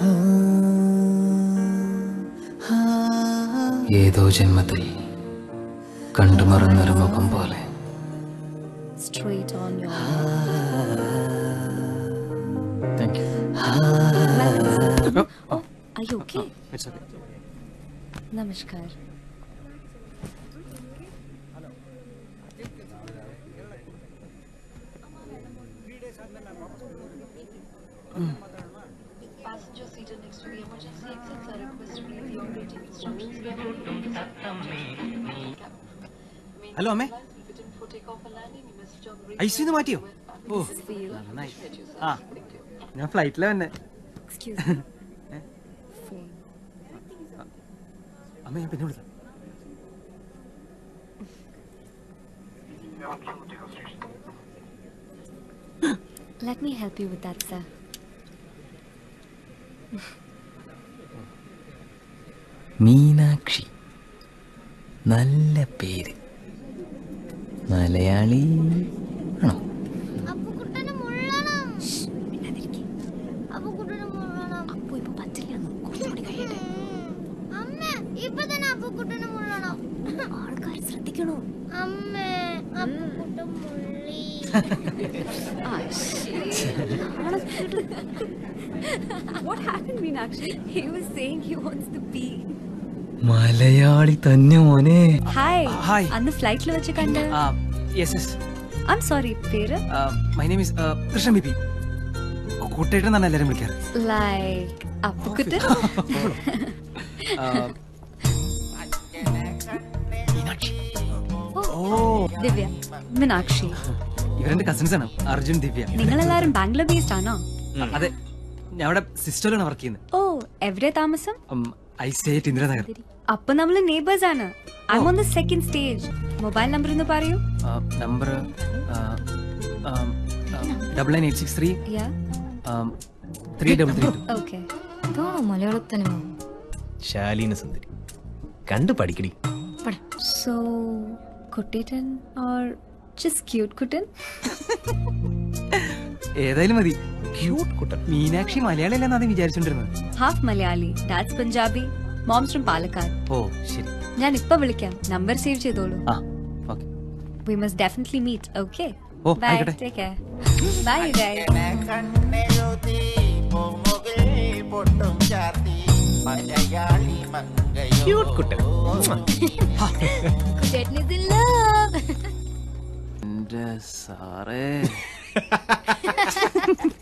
ഏതോ ജന്മത്തിൽ കണ്ടുമറന്നൊരു മുഖം പോലെ Straight on your thank you Oh, are you okay? It's okay Namaskar. Passenger seated next to the emergency exits are requested to leave the operating instructions given. Hello അമ്മേ Written for takeoff and landing, you message on the ഐ സിന്ന് മാറ്റിയോ ഓ This is for you. നന്നായി ആ ഞാൻ ഫ്ലൈറ്റിലെ തന്നെ Excuse me. Phone. അമ്മ ഞാൻ പിന്നെ വിളിക്കാം Let me help you with that, sir. Meenakshi നല്ല പേര് മലയാളി ആണോ അപ്പുക്കുട്ടനെ മുള്ളണം മിണ്ടാതിരിക്ക്. അപ്പുക്കുട്ടനെ മുള്ളണം അപ്പു ഇപ്പൊ പറ്റില്ല കുറച്ചുകൂടി കഴിയട്ടെ അമ്മ ഇപ്പൊ തന്നെ അപ്പുക്കുട്ടനെ മുള്ളണം ആൾക്കാർ ശ്രദ്ധിക്കണോ അമ്മേ അപ്പുക്കുട്ടൻ മുള്ളി Ah, What happened, Meenakshi? He was saying he wants to pee. Malayali തന്നെ മോനെ ഹായ് Hi. അന്ന് ഫ്ലൈറ്റിൽ വെച്ച് കണ്ട് ആ യെസ് യെസ് ഐം സോറി പേര് മൈ നെയിം ഇസ് കൃഷ്ണൻ ബിബി കൂട്ടേട്ടൻ എന്നാണ് എല്ലാവരും വിളിക്കാറ് ലൈക്ക് അപ്പുക്കുട്ടൻ ആ, ഓ ദിവ്യ മീനാക്ഷി ഇവരെന്റെ കസിൻസ് ആണ് അർജുൻ ദിവ്യ നിങ്ങളെല്ലാരും ബാംഗ്ലൂർ ബേസ്ഡ് ആണോ അതെ ഞാൻ അവിടെ സിസ്റ്ററിലാണ് വർക്ക് ചെയ്യുന്നത് ഓ എവിടെ താമസം ഐ സ്റ്റേറ്റ് ഇന്ദിരാനഗർ അപ്പൊ നമ്മള് നെയ്ബേഴ്സ് ആണ് I on the second stage mobile number ഒന്ന് പറയൂ number double nine eight six three ya three double three two okay ഇതാണോ മലയാളത്തിന് ശാലീന സുന്ദരി കണ്ടു പഠിക്കടി so Kuttettan or just cute Kuttan ഏതായാലും മതി ക്യൂട്ട് കുട്ടൻ മീനാക്ഷി മലയാളി അല്ലെന്ന് ആദ്യം വിചാരിച്ചോണ്ടിരുന്നത് half Malayali that's Punjabi moms from Palakkad ഓ ശരി ഞാൻ ഇപ്പൊ വിളിക്കാം നമ്പർ സേവ് ചെയ്തോളൂ ആ okay we must definitely meet okay oh, by ആയിക്കോട്ടെ. Take care bye you guys cute Kuttan Kuttettan is in love എന്റെ സാറേ